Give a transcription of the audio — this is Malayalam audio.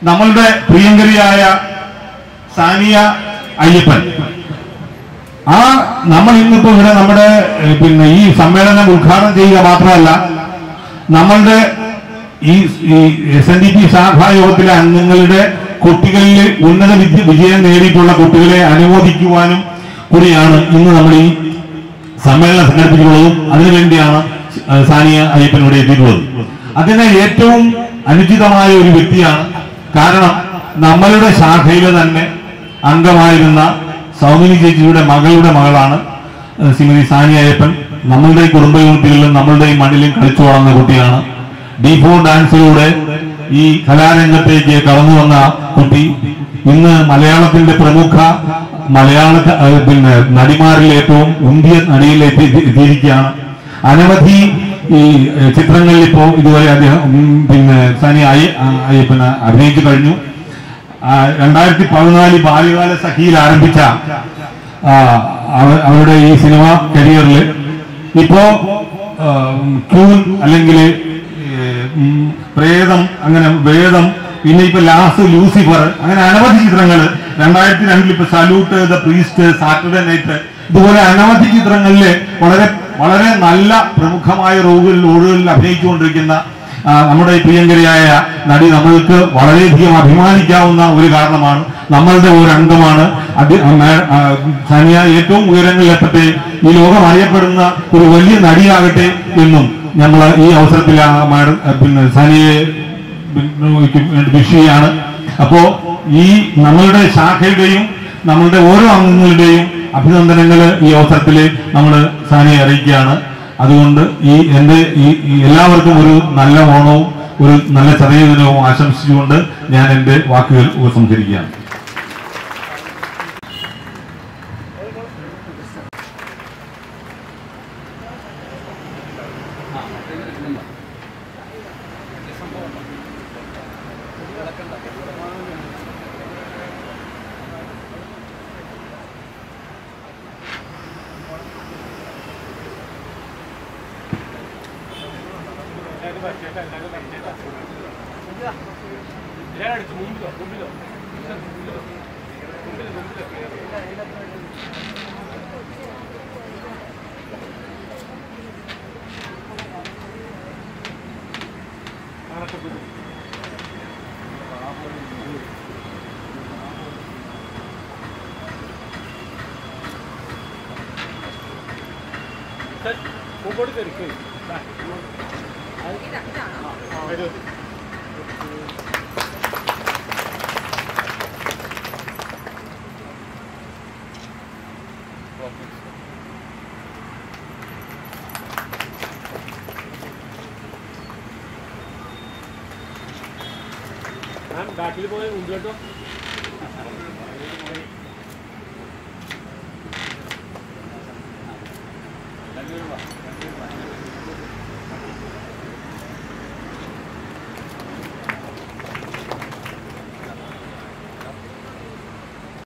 നമ്മളുടെ പ്രിയങ്കരിയായ സാനിയ അയ്യപ്പൻ ആ നമ്മൾ ഇന്നിപ്പോ ഇവിടെ നമ്മുടെ ഏഹ്, പിന്നെ ഈ സമ്മേളനം ഉദ്ഘാടനം ചെയ്യുക മാത്രമല്ല നമ്മളുടെ ഈ എസ് എൻ ഡി പി ശാഖായോഗത്തിലെ അംഗങ്ങളുടെ കുട്ടികളിൽ ഉന്നത വിദ്യ വിജയം നേടിയിട്ടുള്ള കുട്ടികളെ അനുമോദിക്കുവാനും കൂടിയാണ് ഇന്ന് നമ്മൾ ഈ സമ്മേളനം സംഘടിപ്പിച്ചിട്ടുള്ളതും അതിനുവേണ്ടിയാണ് ഏഹ്, സാനിയ അയ്യപ്പൻ ഇവിടെ എത്തിയിട്ടുള്ളത് അതിന് ഏറ്റവും അനുചിതമായ ഒരു വ്യക്തിയാണ് കാരണം നമ്മളുടെ ശാഖയിലെ തന്നെ അംഗമായിരുന്ന സൗമിനി ചേച്ചിയുടെ മകളുടെ മകളാണ് ഏഹ്, ശ്രീമതി സാനിയ അയ്യപ്പൻ നമ്മളുടെ ഈ കുടുംബ യൂണിറ്റുകളിലും നമ്മളുടെ ഈ മണ്ണിലും കളിച്ചു വളർന്ന കുട്ടിയാണ് ഡി ഫോർ ഡാൻസിലൂടെ ഈ കലാരംഗത്തേക്ക് കടന്നു വന്ന കുട്ടി ഇന്ന് മലയാളത്തിന്റെ പ്രമുഖ മലയാള ഏഹ്, പിന്നെ നടിമാരിൽ ഏറ്റവും ഉന്തിയ നടിയിൽ എത്തി എത്തിയിരിക്കുകയാണ് അനവധി ഈ ഏഹ്, ചിത്രങ്ങളിൽ ഇപ്പോ ഇതുവരെ അദ്ദേഹം ഉം, പിന്നെ സനി അയ്യ- ആ, അയ്യപ്പന് അഭിനയിച്ചു കഴിഞ്ഞു ആ, രണ്ടായിരത്തി പതിനാല് ബാല്യകാല സഖിയിൽ ആരംഭിച്ച ആ, അവ- അവരുടെ ഈ സിനിമ കരിയറിൽ ഇപ്പോ ആ, ക്യൂൻ അല്ലെങ്കിൽ പ്രേതം അങ്ങനെ വേദം പിന്നെ ഇപ്പൊ ലാസ്റ്റ് ലൂസിഫർ അങ്ങനെ അനവധി ചിത്രങ്ങൾ രണ്ടായിരത്തി രണ്ടിൽ ഇപ്പൊ salute the priest Saturday night ഇതുപോലെ അനവധി ചിത്രങ്ങളിൽ വളരെ വളരെ നല്ല പ്രമുഖമായ റോളുകളിൽ റോളുകളിൽ അഭിനയിച്ചുകൊണ്ടിരിക്കുന്ന ആ, നമ്മുടെ ഈ പ്രിയങ്കരിയായ നടി നമ്മൾക്ക് വളരെയധികം അഭിമാനിക്കാവുന്ന ഒരു കാരണമാണ് നമ്മളുടെ ഒരു അംഗമാണ് അത് മേ- ആ, സാനിയ ഏറ്റവും ഉയരങ്ങളിൽ എത്തട്ടെ ഈ ലോകം അറിയപ്പെടുന്ന ഒരു വലിയ നടിയാകട്ടെ എന്നും നമ്മൾ ഈ അവസരത്തിൽ ആ മാഡം ആ, പിന്നെ സാനിയെ വിഷ് ചെയ്യാണ് അപ്പോ ഈ നമ്മളുടെ ശാഖയുടെയും നമ്മളുടെ ഓരോ അംഗങ്ങളുടെയും അഭിനന്ദനങ്ങൾ ഈ അവസരത്തിൽ നമ്മൾ സാനിയെ അറിയിക്കുകയാണ് അതുകൊണ്ട് ഈ എന്റെ ഈ ഈ എല്ലാവർക്കും ഒരു നല്ല ഓണവും ഒരു നല്ല ചെറിയ ദിനവും ആശംസിച്ചുകൊണ്ട് ഞാൻ എന്റെ വാക്കുകൾ ഉപസംഹരിക്കുകയാണ് ബാക്കിൽ പോയി മുമ്പോട്ടോ